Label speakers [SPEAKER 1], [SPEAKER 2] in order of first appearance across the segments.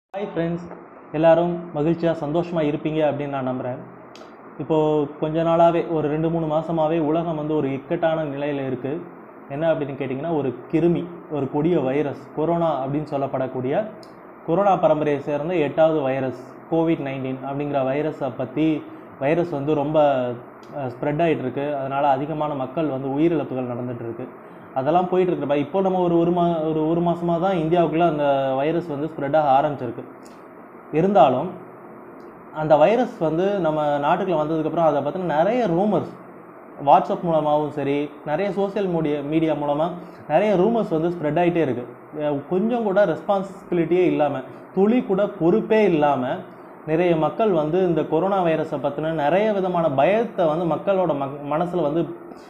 [SPEAKER 1] hi friends எல்லாரும் மகிழ்ச்சியாக சந்தோஷமாக இருப்பீங்க அப்படின்னு நான் நம்புகிறேன் இப்போது கொஞ்ச நாளாகவே ஒரு ரெண்டு மூணு மாதமாகவே உலகம் வந்து ஒரு இக்கட்டான நிலையில் இருக்குது என்ன அப்படின்னு கேட்டிங்கன்னா ஒரு கிருமி ஒரு கொடிய வைரஸ் கொரோனா அப்படின்னு சொல்லப்படக்கூடிய கொரோனா பரம்பரையை சேர்ந்த எட்டாவது வைரஸ் கோவிட் நைன்டீன் அப்படிங்கிற வைரஸை பற்றி வைரஸ் வந்து ரொம்ப ஸ்ப்ரெட் ஆகிட்டு இருக்கு அதனால் அதிகமான மக்கள் வந்து உயிரிழப்புகள் நடந்துட்டு இருக்கு அதெல்லாம் போயிட்டு இருக்கிறப்ப இப்போ நம்ம ஒரு ஒரு மா ஒரு ஒரு மாசமாக தான் இந்தியாவுக்குள்ளே அந்த வைரஸ் வந்து ஸ்ப்ரெட் ஆக ஆரம்பிச்சிருக்கு இருந்தாலும் அந்த வைரஸ் வந்து நம்ம நாட்டுக்குள்ள வந்ததுக்கப்புறம் அதை பற்றின நிறைய ரூமர்ஸ் வாட்ஸ்அப் மூலமாகவும் சரி நிறைய சோஷியல் மீடியா மீடியா மூலமாக நிறைய ரூமர்ஸ் வந்து ஸ்ப்ரெட் ஆகிட்டே இருக்குது கொஞ்சம் கூட ரெஸ்பான்சிபிலிட்டியே இல்லாமல் துளி கூட பொறுப்பே இல்லாமல் நிறைய மக்கள் வந்து இந்த கொரோனா வைரஸை பற்றின நிறைய விதமான பயத்தை வந்து மக்களோட மக் மனசில் வந்து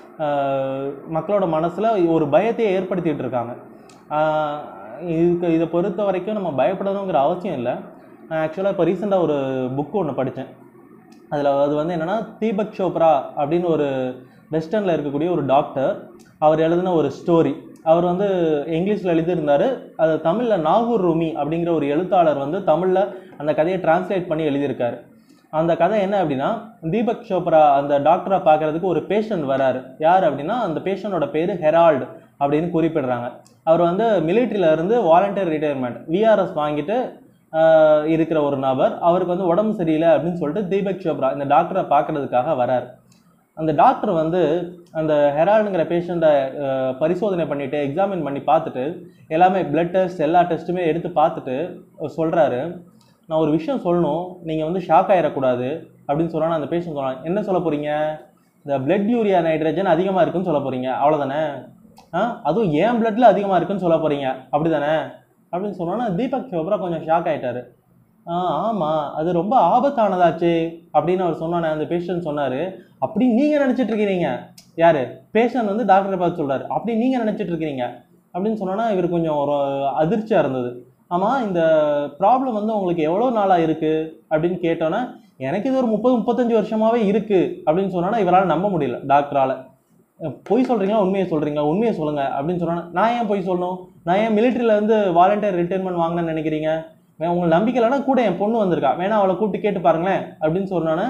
[SPEAKER 1] ஆஹ், மக்களோட மனசில் ஒரு பயத்தையே ஏற்படுத்திட்டு இருக்காங்க ஆஹ், இதுக்கு இதை பொறுத்த வரைக்கும் நம்ம பயப்படணுங்கிற அவசியம் இல்லை நான் ஆக்சுவலாக இப்போ ரீசெண்டாக ஒரு புக் ஒன்று படித்தேன் அதில் அது வந்து என்னென்னா தீபக் சோப்ரா அப்படின்னு ஒரு வெஸ்டர்னில் இருக்கக்கூடிய ஒரு டாக்டர் அவர் எழுதின ஒரு ஸ்டோரி அவர் வந்து இங்கிலீஷில் எழுதியிருந்தார் அது தமிழில் நாகூர் ரூமி அப்படிங்கிற ஒரு எழுத்தாளர் வந்து தமிழில் அந்த கதையை டிரான்ஸ்லேட் பண்ணி எழுதியிருக்காரு அந்த கதை என்ன அப்படின்னா தீபக் சோப்ரா அந்த டாக்டரை பார்க்கறதுக்கு ஒரு பேஷண்ட் வராரு யார் அப்படின்னா அந்த பேஷண்டோட பேர் ஹெரால்டு அப்படின்னு குறிப்பிடுறாங்க அவர் வந்து military-ல இருந்து வாலண்டியர் ரிட்டையர்மெண்ட் விஆர்எஸ் வாங்கிட்டு ஆஹ், இருக்கிற ஒரு நபர் அவருக்கு வந்து உடம்பு சரியில்லை அப்படின்னு சொல்லிட்டு தீபக் சோப்ரா இந்த டாக்டரை பார்க்கறதுக்காக வராரு அந்த டாக்டர் வந்து அந்த ஹெரால்டுங்கிற பேஷண்ட்டை பரிசோதனை பண்ணிட்டு எக்ஸாமின் பண்ணி பார்த்துட்டு எல்லாமே பிளட் டெஸ்ட் எல்லா டெஸ்ட்டுமே எடுத்து பார்த்துட்டு சொல்கிறாரு நான் ஒரு விஷயம் சொல்லணும் நீங்கள் வந்து ஷாக் ஆயிடக்கூடாது அப்படின்னு சொன்னா அந்த பேஷண்ட் சொன்னாங்க என்ன சொல்ல போகிறீங்க இந்த பிளட் யூரியா நைட்ரஜன் அதிகமாக இருக்குன்னு சொல்ல போகிறீங்க அவ்வளோதானே ஆ அதுவும் ஏன் பிளட்ல அதிகமாக இருக்குன்னு சொல்ல போகிறீங்க அப்படி தானே அப்படின்னு சொன்னோன்னா தீபக் சோப்ரா கொஞ்சம் ஷாக் ஆயிட்டாரு ஆ ஆமாம் அது ரொம்ப ஆபத்தானதாச்சு அப்படின்னு அவர் சொன்னானே அந்த பேஷண்ட் சொன்னார் அப்படி நீங்கள் நினச்சிட்டு இருக்கிறீங்க யார் பேஷண்ட் வந்து டாக்டரை பார்த்து சொல்கிறாரு அப்படி நீங்கள் நினச்சிட்டு இருக்கிறீங்க அப்படின்னு சொன்னோன்னா இவர் கொஞ்சம் ஒரு அதிர்ச்சியாக இருந்தது ஆமாம் இந்த ப்ராப்ளம் வந்து உங்களுக்கு எவ்வளோ நாளாக இருக்குது அப்படின்னு கேட்டோன்னே எனக்கு இது ஒரு முப்பது முப்பத்தஞ்சு வருஷமாகவே இருக்குது அப்படின்னு சொன்னோன்னா இவரால் நம்ப முடியல டாக்டரால் பொய் சொல்கிறீங்களா உண்மையை சொல்கிறீங்களா உண்மையை சொல்லுங்கள் அப்படின்னு சொன்னா நான் ஏன் பொய் சொல்லணும் நான் ஏன் military-ல இருந்து வாலண்டியர் ரிட்டைர்மெண்ட் வாங்கினேன்னு நினைக்கிறீங்க வே- உங்களுக்கு நம்பிக்கை இல்லைன்னா கூட என் பொண்ணு வந்திருக்கா வேணா அவளை கூப்பிட்டு கேட்டு பாருங்களேன் அப்படின்னு சொன்னோன்னே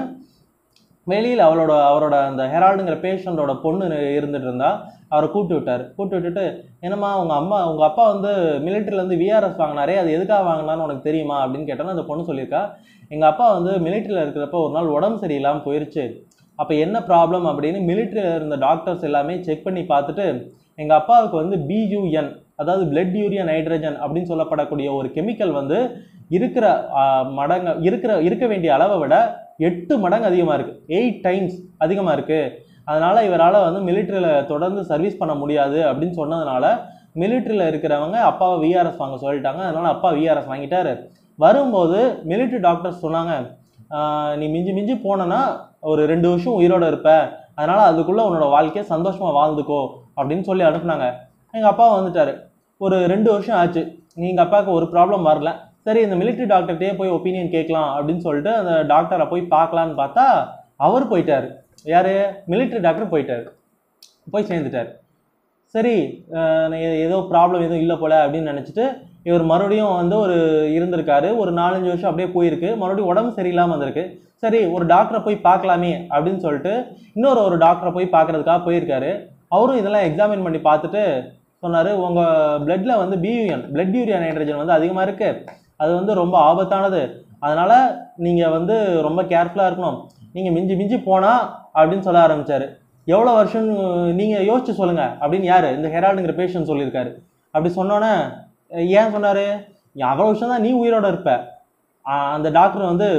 [SPEAKER 1] வெளியில் அவளோட அவரோட அந்த ஹெரால்டுங்கிற பேஷண்டோட பொண்ணு இருந்துட்டு இருந்தா அவரை கூப்பிட்டு விட்டார் கூப்பிட்டு விட்டுட்டு என்னம்மா உங்கள் அம்மா உங்கள் அப்பா வந்து மிலிட்ரிலேருந்து விஆர்எஸ் வாங்கினாரே அது எதுக்காக வாங்கினான்னு உனக்கு தெரியுமா அப்படின்னு கேட்டோன்னா அந்த பொண்ணு சொல்லியிருக்கா எங்கள் அப்பா வந்து மிலிட்ரியில் இருக்கிறப்ப ஒரு நாள் உடம்பு சரியில்லாமல் போயிருச்சு அப்போ என்ன ப்ராப்ளம் அப்படின்னு மிலிட்ரியில் இருந்த டாக்டர்ஸ் எல்லாமே செக் பண்ணி பார்த்துட்டு எங்கள் அப்பாவுக்கு வந்து பியூஎன் அதாவது பிளட் யூரியா நைட்ரஜன் அப்படின்னு சொல்லப்படக்கூடிய ஒரு கெமிக்கல் வந்து இருக்கிற ஆஹ், மடங்கு இருக்கிற இருக்க வேண்டிய அளவை விட எட்டு மடங்கு அதிகமாக இருக்குது எயிட் டைம்ஸ் அதிகமாக இருக்குது அதனால் இவரால் வந்து மிலிட்ரியில் தொடர்ந்து சர்வீஸ் பண்ண முடியாது அப்படின்னு சொன்னதுனால மிலிட்ரியில் இருக்கிறவங்க அப்பாவை விஆர்எஸ் வாங்க சொல்லிட்டாங்க அதனால் அப்பா விஆர்எஸ் வாங்கிட்டாரு வரும்போது மிலிட்ரி டாக்டர்ஸ் சொன்னாங்க "ஆஹ், நீ மிஞ்சி மிஞ்சி போனனா ஒரு ரெண்டு வருஷம் உயிரோட இருப்ப அதனால் அதுக்குள்ளே உன்னோட வாழ்க்கையை சந்தோஷமாக வாழ்ந்துக்கோ அப்படின்னு சொல்லி அனுப்புனாங்க எங்கள் அப்பா வந்துட்டாரு ஒரு ரெண்டு வருஷம் ஆச்சு எங்கள் அப்பாவுக்கு ஒரு ப்ராப்ளம் வரல சரி இந்த மிலிட்ரி டாக்டர்கிட்டயே போய் ஒப்பீனியன் கேட்கலாம் அப்படின்னு சொல்லிட்டு அந்த டாக்டரை போய் பார்க்கலான்னு பார்த்தா அவர் போயிட்டாரு யார் மிலிட்ரி டாக்டர் போயிட்டாரு போய் சேர்ந்துட்டார் சரி அஹ் நான் ஏ- ஏதோ ப்ராப்ளம் எதுவும் இல்லை போல அப்படின்னு நினச்சிட்டு இவர் மறுபடியும் வந்து ஒரு இருந்திருக்காரு ஒரு நாலஞ்சு வருஷம் அப்படியே போயிருக்கு மறுபடியும் உடம்பு சரியில்லாமல் வந்திருக்கு சரி ஒரு டாக்டரை போய் பார்க்கலாமே அப்படின்னு சொல்லிட்டு இன்னொரு ஒரு டாக்டரை போய் பார்க்கறதுக்காக போயிருக்காரு அவரும் இதெல்லாம் எக்ஸாமின் பண்ணி பார்த்துட்டு சொன்னார் உங்கள் பிளட்ல வந்து பியூஎன் பிளட் யூரியா நைட்ரஜன் வந்து அதிகமாக இருக்குது அது வந்து ரொம்ப ஆபத்தானது அதனால் நீங்கள் வந்து ரொம்ப கேர்ஃபுல்லாக இருக்கணும் நீங்கள் மிஞ்சி மிஞ்சி போனால் அப்படின்னு சொல்ல ஆரம்பிச்சாரு எவ்வளோ வருஷம் நீங்கள் யோசிச்சு சொல்லுங்கள் அப்படின்னு யார் இந்த ஹெரால்டுங்கிற பேஷண்ட் சொல்லியிருக்காரு அப்படி சொன்னோன்னே ஏன் சொன்னார் அவ்வளோ வருஷம் தான் நீ உயிரோட இருப்ப ஆஹ் அந்த டாக்டர் வந்து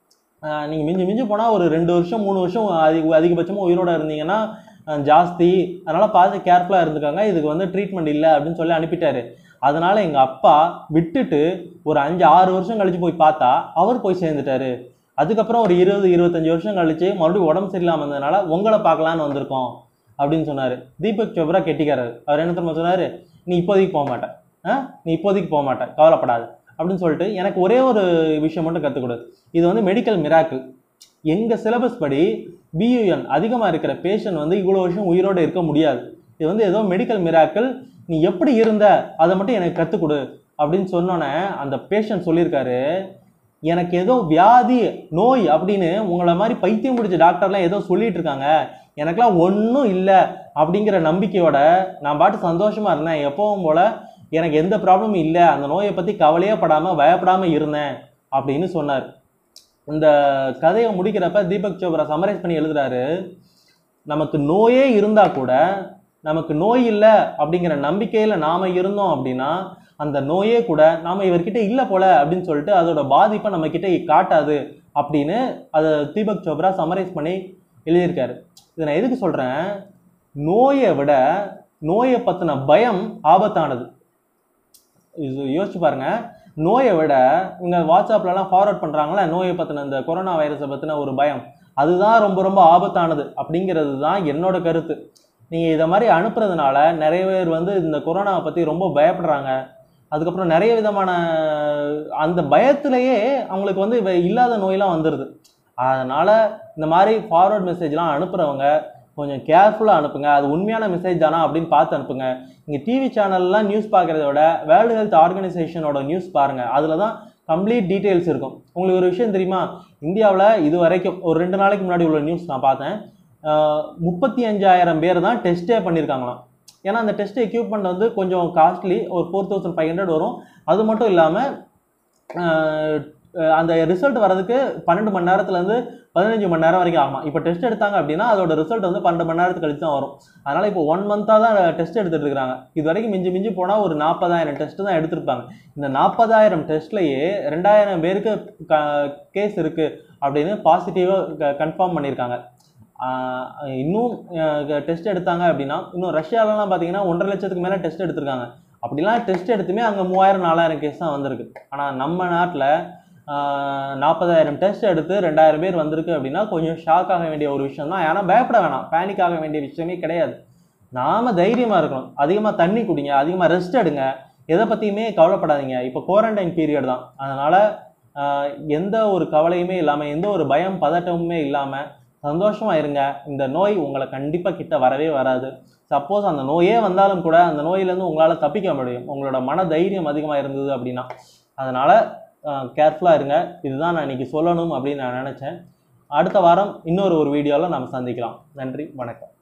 [SPEAKER 1] நீங்கள் மிஞ்சி மிஞ்சி போனால் ஒரு ரெண்டு வருஷம் மூணு வருஷம் அதிக அதிகபட்சமாக உயிரோட இருந்தீங்கன்னா அஹ் ஜாஸ்தி அதனால் பார்த்து கேர்ஃபுல்லாக இருந்துக்காங்க இதுக்கு வந்து ட்ரீட்மெண்ட் இல்லை அப்படின்னு சொல்லி அனுப்பிட்டாரு அதனால் எங்கள் அப்பா விட்டுட்டு ஒரு அஞ்சு ஆறு வருஷம் கழிச்சு போய் பார்த்தா அவர் போய் சேர்ந்துட்டாரு அதுக்கப்புறம் ஒரு இருபது இருபத்தஞ்சு வருஷம் கழிச்சு மறுபடியும் உடம்பு சரியில்லாமல் இருந்ததுனால உங்களை பார்க்கலான்னு வந்திருக்கோம் அப்படின்னு சொன்னார் தீபக் சோப்ரா கெட்டிக்காரர் அவர் என்ன தெரியுமா சொன்னார் நீ இப்போதைக்கு போக மாட்டேன் ஆ நீ இப்போதைக்கு போக மாட்டேன் கவலைப்படாது அப்படின்னு சொல்லிட்டு எனக்கு ஒரே ஒரு விஷயம் மட்டும் கற்றுக் கொடு இது வந்து மெடிக்கல் மிராக்கிள் எங்கள் சிலபஸ் படி பியூஎன் அதிகமாக இருக்கிற பேஷண்ட் வந்து இவ்வளோ வருஷம் உயிரோடு இருக்க முடியாது இது வந்து ஏதோ மெடிக்கல் மிராக்கிள் நீ எப்படி இருந்த அதை மட்டும் எனக்கு கற்றுக் கொடு அப்படின்னு சொன்னோன்னே அந்த பேஷண்ட் சொல்லியிருக்காரு எனக்கு ஏதோ வியாதி நோய் அப்படின்னு உங்களை மாதிரி பைத்தியம் பிடிச்ச டாக்டர்லாம் ஏதோ சொல்லிட்டு இருக்காங்க எனக்கெல்லாம் ஒன்றும் இல்லை அப்படிங்கிற நம்பிக்கையோட நான் பாட்டு சந்தோஷமா இருந்தேன் எப்பவும் போல எனக்கு எந்த ப்ராப்ளமும் இல்லை அந்த நோயை பற்றி கவலையே படாமல் பயப்படாமல் இருந்தேன் அப்படின்னு சொன்னார் இந்த கதையை முடிக்கிறப்ப தீபக் சோப்ரா சமரைஸ் பண்ணி எழுதுறாரு நமக்கு நோயே இருந்தா கூட நமக்கு நோய் இல்லை அப்படிங்கிற நம்பிக்கையில நாம இருந்தோம் அப்படின்னா அந்த நோயே கூட நாம இவர்கிட்ட இல்லை போல அப்படின்னு சொல்லிட்டு அதோட பாதிப்பை நம்ம கிட்ட காட்டாது அப்படின்னு அதை தீபக் சோப்ரா சமரைஸ் பண்ணி எழுதியிருக்காரு இதை நான் எதுக்கு சொல்றேன் நோயை விட நோயை பத்தின பயம் ஆபத்தானது இது யோசிச்சு பாருங்க நோயை விட இவங்க வாட்ஸ்அப்லலாம் ஃபார்வர்ட் பண்ணுறாங்களே நோயை பற்றின இந்த கொரோனா வைரஸை பற்றின ஒரு பயம் அதுதான் ரொம்ப ரொம்ப ஆபத்தானது அப்படிங்கிறது தான் என்னோட கருத்து நீங்கள் இதை மாதிரி அனுப்புறதுனால நிறைய பேர் வந்து இந்த கொரோனாவை பற்றி ரொம்ப பயப்படுறாங்க அதுக்கப்புறம் நிறைய விதமான அந்த பயத்திலேயே அவங்களுக்கு வந்து இவ- இல்லாத நோயெல்லாம் வந்துடுது அதனால் இந்த மாதிரி ஃபார்வர்ட் மெசேஜ்லாம் அனுப்புகிறவங்க கொஞ்சம் கேர்ஃபுல்லாக அனுப்புங்க அது உண்மையான மெசேஜ் தானா அப்படின்னு பார்த்து அனுப்புங்க இங்கே டிவி சேனல்லாம் நியூஸ் பார்க்குறத விட வேர்ல்டு ஹெல்த் ஆர்கனைசேஷனோட நியூஸ் பாருங்கள் அதில் தான் கம்ப்ளீட் டீட்டெயில்ஸ் இருக்கும் உங்களுக்கு ஒரு விஷயம் தெரியுமா இந்தியாவில் இது வரைக்கும் ஒரு ரெண்டு நாளைக்கு முன்னாடி உள்ள நியூஸ் நான் பார்த்தேன் முப்பத்தி அஞ்சாயிரம் பேர் தான் டெஸ்ட்டே பண்ணியிருக்காங்களாம் ஏன்னா அந்த டெஸ்ட் எக்யூப்மெண்ட் வந்து கொஞ்சம் காஸ்ட்லி ஒரு ஃபோர் தௌசண்ட் ஃபைவ் ஹண்ட்ரட் வரும் அது மட்டும் இல்லாமல் அந்த ரிசல்ட் வரதுக்கு பன்னெண்டு மணி நேரத்துலேருந்து பதினஞ்சு மணி நேரம் வரைக்கும் ஆகுமா இப்போ டெஸ்ட் எடுத்தாங்க அப்படின்னா அதோட ரிசல்ட் வந்து பன்னெண்டு மணி நேரத்துக்கு கழிச்சு தான் வரும் அதனால் இப்போ ஒன் மந்த்தாக தான் டெஸ்ட் எடுத்துட்டு இருக்காங்க இது வரைக்கும் மிஞ்சி மிஞ்சி போனால் ஒரு நாற்பதாயிரம் டெஸ்ட் தான் எடுத்திருப்பாங்க இந்த நாற்பதாயிரம் டெஸ்ட்லேயே ரெண்டாயிரம் பேருக்கு கேஸ் இருக்குது அப்படின்னு பாசிட்டிவாக கன்ஃபார்ம் பண்ணியிருக்காங்க ஆஹ் இன்னும் டெஸ்ட் எடுத்தாங்க அப்படின்னா இன்னும் ரஷ்யாலலாம் பார்த்தீங்கன்னா ஒன்றரை லட்சத்துக்கு மேலே டெஸ்ட் எடுத்திருக்காங்க அப்படிலாம் டெஸ்ட் எடுத்துமே அங்கே மூவாயிரம் நாலாயிரம் கேஸ் தான் வந்திருக்கு ஆனால் நம்ம நாட்டில் நாற்பதாயிரம் டெஸ்ட் எடுத்து ரெண்டாயிரம் பேர் வந்திருக்கு அப்படின்னா கொஞ்சம் ஷாக் ஆக வேண்டிய ஒரு விஷயம் தான் ஏன்னா பயப்பட வேணாம் பேனிக் ஆக வேண்டிய விஷயமே கிடையாது நாம தைரியமாக இருக்கணும் அதிகமாக தண்ணி குடிங்க அதிகமாக ரெஸ்ட் எடுங்க எதை பற்றியுமே கவலைப்படாதீங்க இப்போ குவாரண்டைன் பீரியட் தான் அதனால் எந்த ஒரு கவலையுமே இல்லாமல் எந்த ஒரு பயம் பதட்டமுமே இல்லாமல் சந்தோஷமா இருங்க இந்த நோய் உங்களை கண்டிப்பாக கிட்ட வரவே வராது சப்போஸ் அந்த நோயே வந்தாலும் கூட அந்த நோயிலேருந்து உங்களால் தப்பிக்க முடியும் உங்களோட மன தைரியம் அதிகமாக இருந்தது அப்படின்னா அதனால் கேர்ஃபுல்லாக இருங்க இதுதான் நான் இன்னைக்கு சொல்லணும் அப்படின்னு நான் நினச்சேன் அடுத்த வாரம் இன்னொரு ஒரு வீடியோவில் நம்ம சந்திக்கலாம் நன்றி வணக்கம்